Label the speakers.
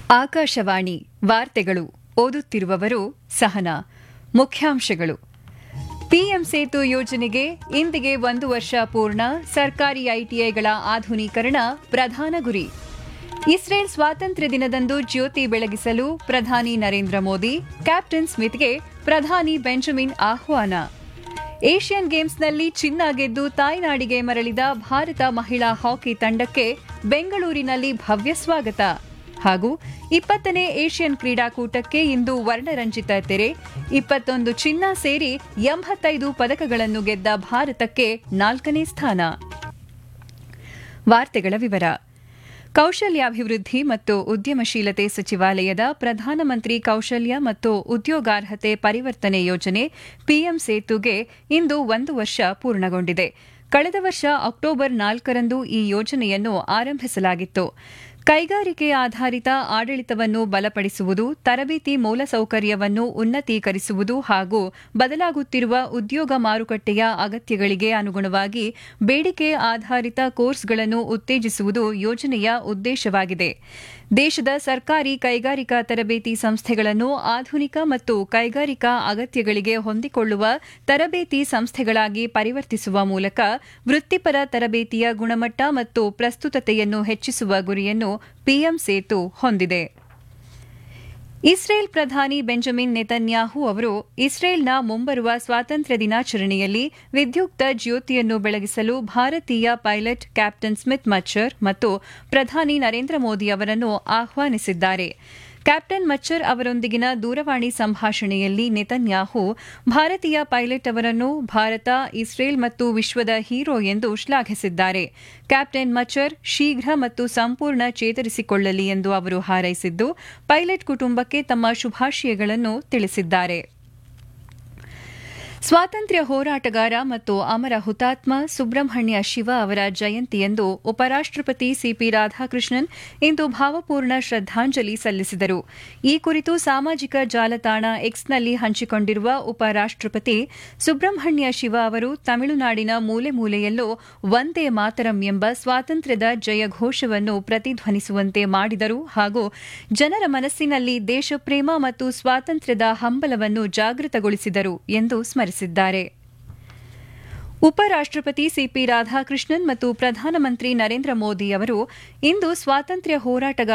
Speaker 1: ಆಕಾಶವಾಣಿ ವಾರ್ತೆಗಳು ಓದುತ್ತಿರುವವರು ಸಹನಾ ಮುಖ್ಯಾಂಶಗಳು ಪಿಎಂ ಸೇತು ಯೋಜನೆಗೆ ಇಂದಿಗೆ ಒಂದು ವರ್ಷ ಪೂರ್ಣ ಸರ್ಕಾರಿ ಐಟಿಐಗಳ ಆಧುನೀಕರಣ ಪ್ರಧಾನ ಗುರಿ ಇಸ್ರೇಲ್ ಸ್ವಾತಂತ್ರ್ಯ ದಿನದಂದು ಜ್ಯೋತಿ ಬೆಳಗಿಸಲು ಪ್ರಧಾನಿ ನರೇಂದ್ರ ಮೋದಿ ಕ್ಯಾಪ್ಟನ್ ಸ್ಮಿತ್ಗೆ ಪ್ರಧಾನಿ ಬೆಂಜಮಿನ್ ಆಹ್ವಾನ ಏಷ್ಯನ್ ಗೇಮ್ಸ್ನಲ್ಲಿ ಚಿನ್ನ ಗೆದ್ದು ತಾಯ್ನಾಡಿಗೆ ಮರಳಿದ ಭಾರತ ಮಹಿಳಾ ಹಾಕಿ ತಂಡಕ್ಕೆ ಬೆಂಗಳೂರಿನಲ್ಲಿ ಭವ್ಯ ಸ್ವಾಗತ ಹಾಗೂ ಇಪ್ಪತ್ತನೇ ಏಷ್ಯನ್ ಕ್ರೀಡಾಕೂಟಕ್ಕೆ ಇಂದು ವರ್ಣರಂಜಿತ ತೆರೆ ಇಪ್ಪತ್ತೊಂದು ಚಿನ್ನ ಸೇರಿ ಎಂಬತ್ತೈದು ಪದಕಗಳನ್ನು ಗೆದ್ದ ಭಾರತಕ್ಕೆ ನಾಲ್ಕನೇ ಸ್ಥಾನ ವಾರ್ತೆಗಳ ವಿವರ ಕೌಶಲ್ಯಾಭಿವೃದ್ಧಿ ಮತ್ತು ಉದ್ಯಮಶೀಲತೆ ಸಚಿವಾಲಯದ ಪ್ರಧಾನಮಂತ್ರಿ ಕೌಶಲ್ಯ ಮತ್ತು ಉದ್ಯೋಗಾರ್ಹತೆ ಪರಿವರ್ತನೆ ಯೋಜನೆ ಪಿಎಂ ಸೇತುಗೆ ಇಂದು ಒಂದು ವರ್ಷ ಪೂರ್ಣಗೊಂಡಿದೆ ಕಳೆದ ವರ್ಷ ಅಕ್ಟೋಬರ್ ನಾಲ್ಕರಂದು ಈ ಯೋಜನೆಯನ್ನು ಆರಂಭಿಸಲಾಗಿತ್ತು ಕೈಗಾರಿಕೆ ಆಧಾರಿತ ಆಡಳಿತವನ್ನು ಬಲಪಡಿಸುವುದು ತರಬೇತಿ ಮೂಲಸೌಕರ್ಯವನ್ನು ಉನ್ನತೀಕರಿಸುವುದು ಹಾಗೂ ಬದಲಾಗುತ್ತಿರುವ ಉದ್ಯೋಗ ಮಾರುಕಟ್ಟೆಯ ಅಗತ್ಯಗಳಿಗೆ ಅನುಗುಣವಾಗಿ ಬೇಡಿಕೆ ಆಧಾರಿತ ಕೋರ್ಸ್ಗಳನ್ನು ಉತ್ತೇಜಿಸುವುದು ಯೋಜನೆಯ ಉದ್ದೇಶವಾಗಿದೆ ದೇಶದ ಸರ್ಕಾರಿ ಕೈಗಾರಿಕಾ ತರಬೇತಿ ಸಂಸ್ಥೆಗಳನ್ನು ಆಧುನಿಕ ಮತ್ತು ಕೈಗಾರಿಕಾ ಅಗತ್ಯಗಳಿಗೆ ಹೊಂದಿಕೊಳ್ಳುವ ತರಬೇತಿ ಸಂಸ್ಥೆಗಳಾಗಿ ಪರಿವರ್ತಿಸುವ ಮೂಲಕ ವೃತ್ತಿಪರ ತರಬೇತಿಯ ಗುಣಮಟ್ಟ ಮತ್ತು ಪ್ರಸ್ತುತತೆಯನ್ನು ಹೆಚ್ಚಿಸುವ ಗುರಿಯನ್ನು ಪಿಎಂ ಸೇತು ಹೊಂದಿದೆ ಇಸ್ರೇಲ್ ಪ್ರಧಾನಿ ಬೆಂಜಮಿನ್ ನೆತನ್ಯಾಹು ಅವರು ಇಸ್ರೇಲ್ನ ಮುಂಬರುವ ಸ್ವಾತಂತ್ರ್ಯ ದಿನಾಚರಣೆಯಲ್ಲಿ ವಿದ್ಯುಕ್ತ ಜ್ಯೋತಿಯನ್ನು ಬೆಳಗಿಸಲು ಭಾರತೀಯ ಪೈಲಟ್ ಕ್ಯಾಪ್ಟನ್ ಸ್ಮಿತ್ ಮಚ್ಚರ್ ಮತ್ತು ಪ್ರಧಾನಿ ನರೇಂದ್ರ ಮೋದಿ ಅವರನ್ನು ಆಹ್ವಾನಿಸಿದ್ದಾರೆ ಕ್ಯಾಪ್ಟನ್ ಮಚ್ಚರ್ ಅವರೊಂದಿಗಿನ ದೂರವಾಣಿ ಸಂಭಾಷಣೆಯಲ್ಲಿ ನೆತನ್ಯಾಹು ಭಾರತೀಯ ಪೈಲಟ್ ಅವರನ್ನು ಭಾರತ ಇಸ್ರೇಲ್ ಮತ್ತು ವಿಶ್ವದ ಹೀರೋ ಎಂದು ಶ್ಲಾಘಿಸಿದ್ದಾರೆ ಕ್ಯಾಪ್ಟನ್ ಮಚ್ಚರ್ ಶೀಘ್ರ ಮತ್ತು ಸಂಪೂರ್ಣ ಚೇತರಿಸಿಕೊಳ್ಳಲಿ ಎಂದು ಅವರು ಹಾರೈಸಿದ್ದು ಪೈಲಟ್ ಕುಟುಂಬಕ್ಕೆ ತಮ್ಮ ಶುಭಾಶಯಗಳನ್ನು ತಿಳಿಸಿದ್ದಾರೆ ಸ್ವಾತಂತ್ರ್ಯ ಹೋರಾಟಗಾರ ಮತ್ತು ಅಮರ ಹುತಾತ್ಮ ಸುಬ್ರಹ್ಮಣ್ಯ ಶಿವ ಅವರ ಜಯಂತಿಯಂದು ಉಪರಾಷ್ಟಪತಿ ಸಿಪಿ ರಾಧಾಕೃಷ್ಣನ್ ಇಂದು ಭಾವಪೂರ್ಣ ಶ್ರದ್ದಾಂಜಲಿ ಸಲ್ಲಿಸಿದರು ಈ ಕುರಿತು ಸಾಮಾಜಿಕ ಜಾಲತಾಣ ಎಕ್ಸ್ನಲ್ಲಿ ಹಂಚಿಕೊಂಡಿರುವ ಉಪರಾಷ್ಟಪತಿ ಸುಬ್ರಹ್ಮಣ್ಯ ಶಿವ ಅವರು ತಮಿಳುನಾಡಿನ ಮೂಲೆ ಮೂಲೆಯಲ್ಲೂ ವಂದೇ ಮಾತರಂ ಎಂಬ ಸ್ವಾತಂತ್ರ್ಯದ ಜಯಘೋಷವನ್ನು ಪ್ರತಿಧ್ವನಿಸುವಂತೆ ಮಾಡಿದರು ಹಾಗೂ ಜನರ ಮನಸ್ಸಿನಲ್ಲಿ ದೇಶಪ್ರೇಮ ಮತ್ತು ಸ್ವಾತಂತ್ರ್ಯದ ಹಂಬಲವನ್ನು ಜಾಗೃತಗೊಳಿಸಿದರು ಎಂದು ಸ್ಮರಿಸಿದ್ದಾರೆ ಉಪರಾಷ್ಟಪತಿ ಸಿಪಿ ರಾಧಾಕೃಷ್ಣನ್ ಮತ್ತು ಪ್ರಧಾನಮಂತ್ರಿ ನರೇಂದ್ರ ಮೋದಿ ಅವರು ಇಂದು ಸ್ವಾತಂತ್ರ್ಯ ಹೋರಾಟಗಾರ